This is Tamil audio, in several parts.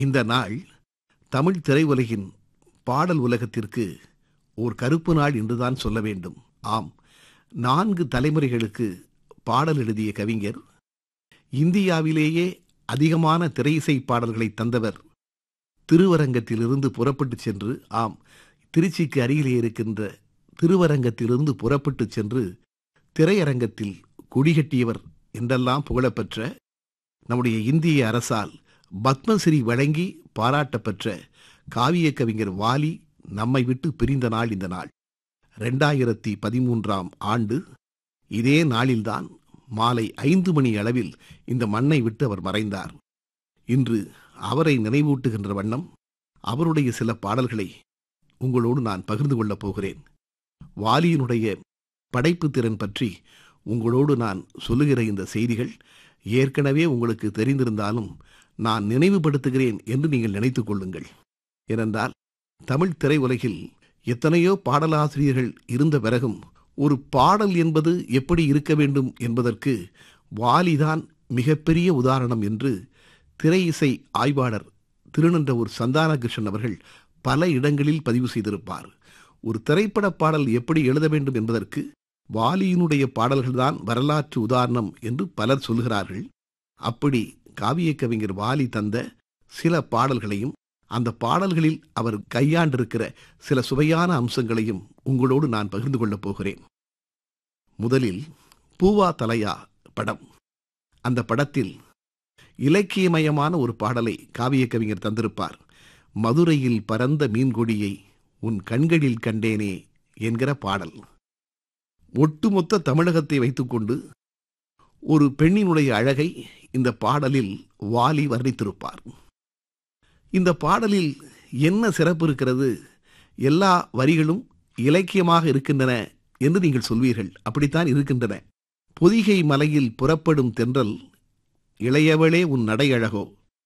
இந்த நாள் தமிழ் திரையுலகின் பாடல் உலகத்திற்கு ஓர் கருப்பு நாள் என்றுதான் சொல்ல வேண்டும் ஆம் நான்கு தலைமுறைகளுக்கு பாடல் எழுதிய கவிஞர் இந்தியாவிலேயே அதிகமான திரையிசை பாடல்களை தந்தவர் திருவரங்கத்திலிருந்து புறப்பட்டுச் சென்று ஆம் திருச்சிக்கு அருகிலே இருக்கின்ற திருவரங்கத்திலிருந்து புறப்பட்டுச் சென்று திரையரங்கத்தில் குடிகட்டியவர் என்றெல்லாம் புகழப்பெற்ற நம்முடைய இந்திய அரசால் பத்மஸ்ரீ வழங்கி பாராட்டப்பெற்ற காவிய கவிஞர் வாலி நம்மை விட்டு பிரிந்த நாள் இந்த நாள் ரெண்டாயிரத்தி பதிமூன்றாம் ஆண்டு இதே நாளில்தான் மாலை ஐந்து மணி அளவில் இந்த மண்ணை விட்டு அவர் மறைந்தார் இன்று அவரை நினைவூட்டுகின்ற வண்ணம் அவருடைய சில பாடல்களை உங்களோடு நான் பகிர்ந்து கொள்ளப் போகிறேன் வாலியினுடைய படைப்பு திறன் பற்றி உங்களோடு நான் சொல்லுகிற இந்த செய்திகள் ஏற்கனவே உங்களுக்கு தெரிந்திருந்தாலும் நான் நினைவுபடுத்துகிறேன் என்று நீங்கள் நினைத்துக் கொள்ளுங்கள் ஏனென்றால் தமிழ் திரையுலகில் எத்தனையோ பாடலாசிரியர்கள் இருந்த பிறகும் ஒரு பாடல் என்பது எப்படி இருக்க வேண்டும் என்பதற்கு வாலிதான் மிகப்பெரிய உதாரணம் என்று திரை இசை ஆய்வாளர் திருநன்றவூர் சந்தானகிருஷ்ணன் அவர்கள் பல இடங்களில் பதிவு செய்திருப்பார் ஒரு திரைப்பட பாடல் எப்படி எழுத வேண்டும் என்பதற்கு வாலியினுடைய பாடல்கள்தான் வரலாற்று உதாரணம் என்று பலர் சொல்கிறார்கள் அப்படி காவிய கவிஞர் வாலி தந்த சில பாடல்களையும் அந்த பாடல்களில் அவர் கையாண்டிருக்கிற சில சுவையான அம்சங்களையும் உங்களோடு நான் பகிர்ந்து கொள்ளப் போகிறேன் முதலில் பூவா தலையா படம் அந்த படத்தில் இலக்கியமயமான ஒரு பாடலை காவிய கவிஞர் தந்திருப்பார் மதுரையில் பரந்த மீன்கொடியை உன் கண்களில் கண்டேனே என்கிற பாடல் ஒட்டுமொத்த தமிழகத்தை வைத்துக்கொண்டு ஒரு பெண்ணினுடைய அழகை இந்த பாடலில் வாலி வர்ணித்திருப்பார் இந்த பாடலில் என்ன சிறப்பு இருக்கிறது எல்லா வரிகளும் இலக்கியமாக இருக்கின்றன என்று நீங்கள் சொல்வீர்கள் அப்படித்தான் இருக்கின்றன பொதிகை மலையில் புறப்படும் தென்றல் இளையவளே உன் நடையழகோ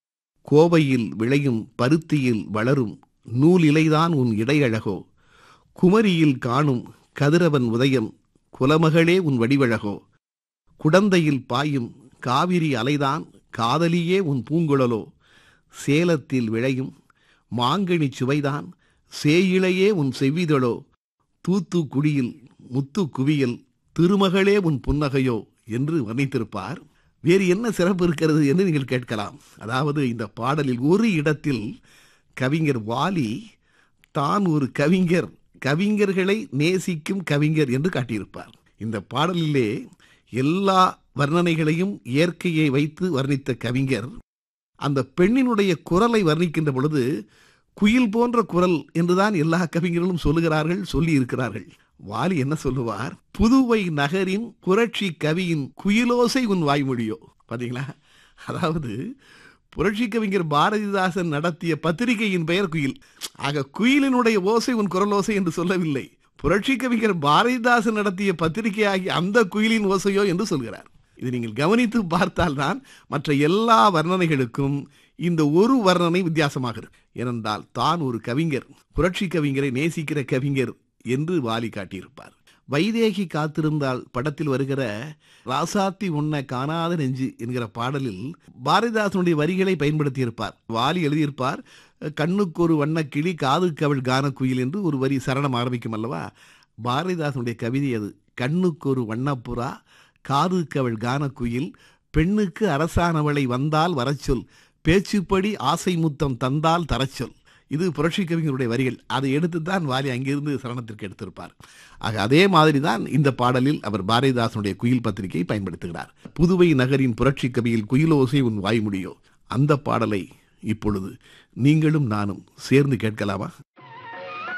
கோவையில் விளையும் பருத்தியில் வளரும் நூல் இலைதான் உன் இடையழகோ குமரியில் காணும் கதிரவன் உதயம் குலமகளே உன் வடிவழகோ குடந்தையில் பாயும் காவிரி அலைதான் காதலியே உன் பூங்குழலோ சேலத்தில் விளையும் மாங்கனி சுவைதான் சேயிழையே உன் செவ்விதழோ தூத்துக்குடியில் முத்து குவியல் திருமகளே உன் புன்னகையோ என்று வர்ணித்திருப்பார் வேறு என்ன சிறப்பு இருக்கிறது என்று நீங்கள் கேட்கலாம் அதாவது இந்த பாடலில் ஒரு இடத்தில் கவிஞர் வாலி தான் ஒரு கவிஞர் கவிஞர்களை நேசிக்கும் கவிஞர் என்று காட்டியிருப்பார் இந்த பாடலிலே எல்லா வர்ணனைகளையும் இயற்கையை வைத்து வர்ணித்த கவிஞர் அந்த பெண்ணினுடைய குரலை வர்ணிக்கின்ற பொழுது குயில் போன்ற குரல் என்றுதான் எல்லா கவிஞர்களும் சொல்லுகிறார்கள் சொல்லி இருக்கிறார்கள் வாலி என்ன சொல்லுவார் புதுவை நகரின் புரட்சி கவியின் குயிலோசை உன் வாய்மொழியோ பாத்தீங்களா அதாவது புரட்சி கவிஞர் பாரதிதாசன் நடத்திய பத்திரிகையின் பெயர் குயில் ஆக குயிலினுடைய ஓசை உன் குரலோசை என்று சொல்லவில்லை புரட்சி கவிஞர் பாரதிதாசன் நடத்திய பத்திரிகையாகி அந்த குயிலின் ஓசையோ என்று சொல்கிறார் இது நீங்கள் கவனித்து பார்த்தால்தான் மற்ற எல்லா வர்ணனைகளுக்கும் இந்த ஒரு வர்ணனை வித்தியாசமாக இருக்கு ஏனென்றால் தான் ஒரு கவிஞர் புரட்சி கவிஞரை நேசிக்கிற கவிஞர் என்று வாலி காட்டியிருப்பார் வைதேகி காத்திருந்தால் படத்தில் வருகிற ராசாத்தி உன்ன காணாத நெஞ்சு என்கிற பாடலில் பாரதிதாசனுடைய வரிகளை பயன்படுத்தியிருப்பார் வாலி எழுதியிருப்பார் கண்ணுக்கு ஒரு வண்ணக்கிளி காதுக்கு அவள் கானக்குயில் என்று ஒரு வரி சரணம் ஆரம்பிக்கும் அல்லவா பாரதிதாசனுடைய கவிதை அது கண்ணுக்கு ஒரு வண்ணப்புறா காதுக்கு அவள் கானக்குயில் பெண்ணுக்கு அரசானவளை வந்தால் வரச்சொல் பேச்சுப்படி ஆசை முத்தம் தந்தால் தரச்சொல் இது புரட்சி கவிஞருடைய வரிகள் அதை எடுத்து தான் வாலி அங்கிருந்து சரணத்திற்கு எடுத்திருப்பார் ஆக அதே மாதிரி தான் இந்த பாடலில் அவர் பாரதிதாசனுடைய குயில் பத்திரிகையை பயன்படுத்துகிறார் புதுவை நகரின் புரட்சி கவியில் குயிலோசை உன் வாய்மொழியோ அந்த பாடலை இப்பொழுது நீங்களும் நானும் சேர்ந்து கேட்கலாமா